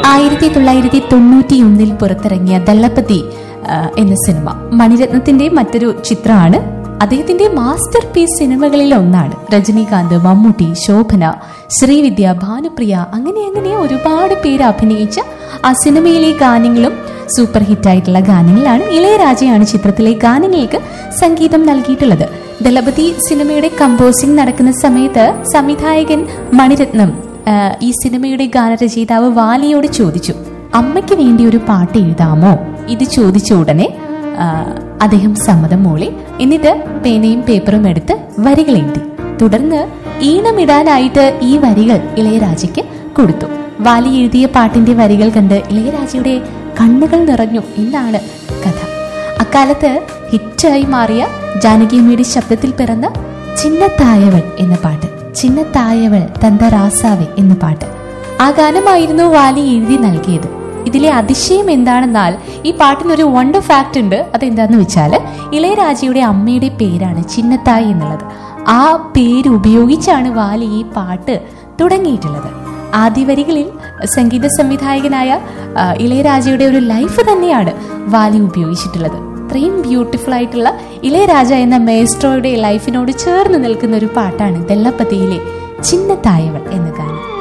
ആയിരത്തി തൊള്ളായിരത്തി തൊണ്ണൂറ്റിയൊന്നിൽ പുറത്തിറങ്ങിയ ദല്ലപ്പതി ആ, എന്ന സിനിമ മണിരത്നത്തിന്റെ മറ്റൊരു ചിത്രമാണ് അദ്ദേഹത്തിന്റെ മാസ്റ്റർ പീസ് സിനിമകളിൽ ഒന്നാണ് രജനീകാന്ത് മമ്മൂട്ടി ശോഭന ശ്രീവിദ്യ ഭാനുപ്രിയ അങ്ങനെ അങ്ങനെ ഒരുപാട് പേര് അഭിനയിച്ച ആ സിനിമയിലെ ഗാനങ്ങളും സൂപ്പർ ഹിറ്റായിട്ടുള്ള ഗാനങ്ങളാണ് ഇളയരാജയാണ് ചിത്രത്തിലെ ഗാനങ്ങൾക്ക് സംഗീതം നൽകിയിട്ടുള്ളത് ദളപതി സിനിമയുടെ കമ്പോസിംഗ് നടക്കുന്ന സമയത്ത് സംവിധായകൻ മണിരത്നം ആ, ഈ സിനിമയുടെ ഗാനരചയിതാവ് വാലിയോട് ചോദിച്ചു അമ്മയ്ക്ക് വേണ്ടി ഒരു പാട്ട് എഴുതാമോ ഇത് ചോദിച്ച ഉടനെ ആ, അദ്ദേഹം സമ്മതം മൂളി എന്നിട്ട് പേനയും പേപ്പറും എടുത്ത് വരികൾ എഴുതി തുടർന്ന് ഈണമിടാനായിട്ട് ഈ വരികൾ ഇളയരാജയ്ക്ക് കൊടുത്തു വാലി എഴുതിയ പാട്ടിന്റെ വരികൾ കണ്ട് ഇളയരാജയുടെ കണ്ണുകൾ നിറഞ്ഞു എന്നാണ് കഥ അക്കാലത്ത് ഹിറ്റായി മാറിയ ജാനകിയമ്മയുടെ ശബ്ദത്തിൽ പിറന്ന ചിന്നത്തായവൾ എന്ന പാട്ട് ചിന്നത്തായവൾ തന്ത റാസാവെ എന്ന പാട്ട് ആ ഗാനമായിരുന്നു വാലി എഴുതി നൽകിയത് ഇതിലെ അതിശയം എന്താണെന്നാൽ ഈ പാട്ടിനൊരു വണ്ടർ ഫാക്ട് ഉണ്ട് അതെന്താന്ന് വെച്ചാൽ ഇളയരാജയുടെ അമ്മയുടെ പേരാണ് ചിന്നത്തായി എന്നുള്ളത് ആ പേര് ഉപയോഗിച്ചാണ് വാലി ഈ പാട്ട് തുടങ്ങിയിട്ടുള്ളത് ആദ്യ വരികളിൽ സംഗീത സംവിധായകനായ ആ, ഇളയരാജയുടെ ഒരു ലൈഫ് തന്നെയാണ് വാലി ഉപയോഗിച്ചിട്ടുള്ളത് അത്രയും ബ്യൂട്ടിഫുൾ ആയിട്ടുള്ള ഇളയരാജ എന്ന മേസ്ട്രോയുടെ ലൈഫിനോട് ചേർന്ന് നിൽക്കുന്ന ഒരു പാട്ടാണ് ദല്ലപ്പതിയിലെ ചിന്നത്തായവൾ എന്ന ഗാനം